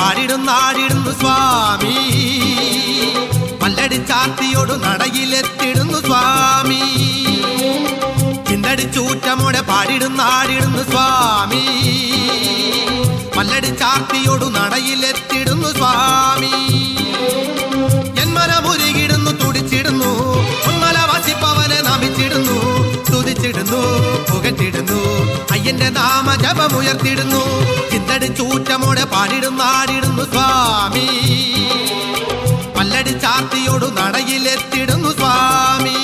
പാടിടുന്നാടിടുന്നു സ്വാമി പല്ലടി ചാത്തിയോട് നടയിലെത്തിടുന്നു സ്വാമി ചിന്തടി ചൂറ്റമോടെ പാടിടുന്നാടിടുന്നു സ്വാമി പല്ലടി ചാത്തിയോട് നടയിലെത്തിടുന്നു സ്വാമി ജന്മനമുരുകിടുന്നു തുടിച്ചിടുന്നു ഉന്മല വസിപ്പവനെ നമിച്ചിടുന്നു സ്തുതിച്ചിടുന്നു പുകറ്റിടുന്നു അയ്യന്റെ നാമ ജപമുയർത്തിടുന്നു ചിന്തടി ചൂറ്റമോടെ പാടിടുന്നാടിടുന്നു സ്വാമി പല്ലടി ചാത്തിയോട് നടയിലെത്തിടുന്നു സ്വാമി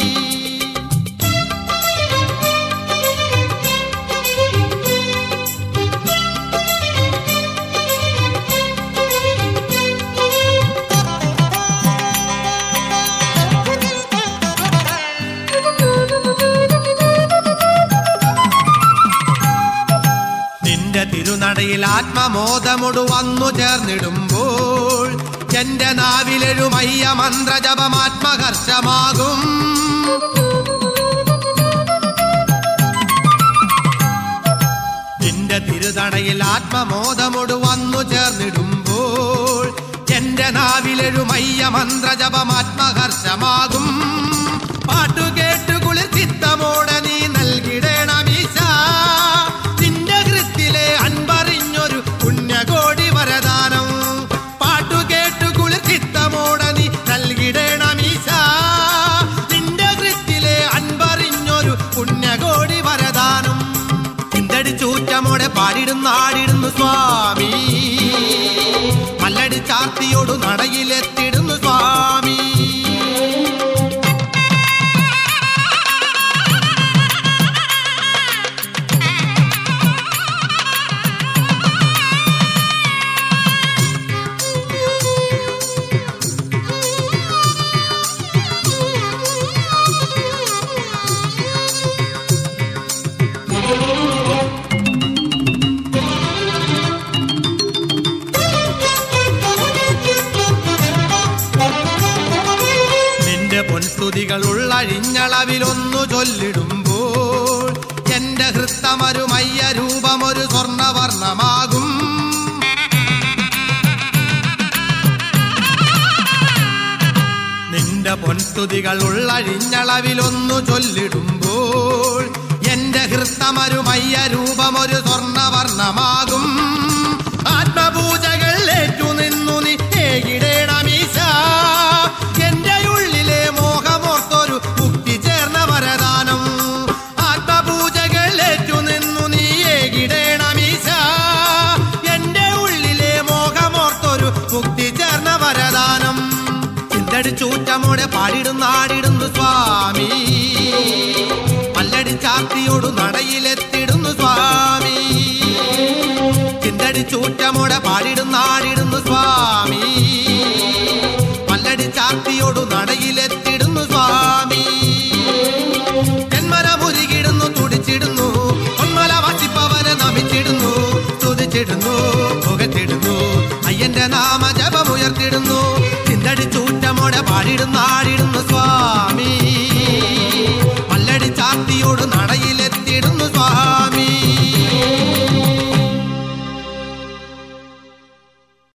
നിന്റെ തിരുനടയിൽ ആത്മമോദമൊടു വന്നു ചേർന്നിടുമ്പോൾ എന്റെ നാവിലെഴുമയ്യ മന്ത്രജപം ആത്മഹർഷമാകും നിന്റെ തിരുതടയിൽ ആത്മമോദമൊടു വന്നു ചേർന്നിടുമ്പോൾ എന്റെ നാവിലെഴുമയ്യ മന്ത്രജപം ആത്മഹർഷമാകും പാട്ടു കേട്ടു കുളിർ ചിത്തമോടെ നീ നൽകിടേണമീശ നിന്റെ കൃത്തിലെ അൻപറിഞ്ഞൊരു പുണ്യകോടി വരദാനം പാട്ടു കേട്ടു കുളിർ ചിത്തമോടെ നീ നൽകിടേണമീശ നിന്റെ കൃത്തിലെ അൻപറിഞ്ഞൊരു പുണ്യകോടി വരദാനം ചിന്തടി ചൂറ്റമോടെ പാടിടുന്നാടിടുന്നു സ്വാമി മല്ലടി ചാർത്തിയോടു നടയിലെത്തിടുന്നു സ്വാമി നിന്റെ പൊൻസ്തുതികൾ ഉള്ളഴിഞ്ഞളവിലൊന്നു ചൊല്ലിടുമ്പോൾ എന്റെ ഹൃത്തമരുമയ്യ രൂപമൊരു സ്വർണവർണ്ണമാകും നിന്റെ പൊൻസ്തുതികൾ ഉള്ളഴിഞ്ഞളവിലൊന്നു ചൊല്ലിടുമ്പോൾ എന്റെ ഹൃത്തമരുമയ്യ രൂപമൊരു സ്വർണവർണ്ണമാകും ആത്മപൂജകൾ ഏറ്റു നിന്നു നീ ഏകിടേണമീശ എന്റെ ഉള്ളിലെ മോഹമോർത്തൊരു മുക്തി ചേർന്ന വരദാനം ആത്മപൂജകൾ ഏറ്റു നിന്നു നീ ഏകിടേണമീശ എന്റെ ഉള്ളിലെ മോഹമോർത്തൊരു മുക്തി ചേർന്ന വരദാനം ചിന്തടി ചൂറ്റമോടെ പാടിടുന്നാടിടുന്നു സ്വാമി പല്ലടി ചാത്തിയോടു നടയിലെത്തിടുന്നു സ്വാമി ചിന്തടി ചൂറ്റമോടെ പാടിടുന്നാടിടുന്നു സ്വാമി പല്ലടി ചാത്തിയോടു നടയിലെത്തിടുന്നു സ്വാമി ജന്മനമുരുകിടുന്നു തുടിച്ചിടുന്നു ഒന്മല വസിപ്പവനെ നമിച്ചിടുന്നു സ്തുതിച്ചിടുന്നു പുകച്ചിടുന്നു അയ്യന്റെ നാമ ജപമുയർത്തിടുന്നു ചിന്തടി ചൂറ്റമോടെ പാടിടുന്നാടിടുന്നു സ്വാമി പല്ലടി ചാത്തിയോട് നടയിലെത്തിടുന്നു സ്വാമി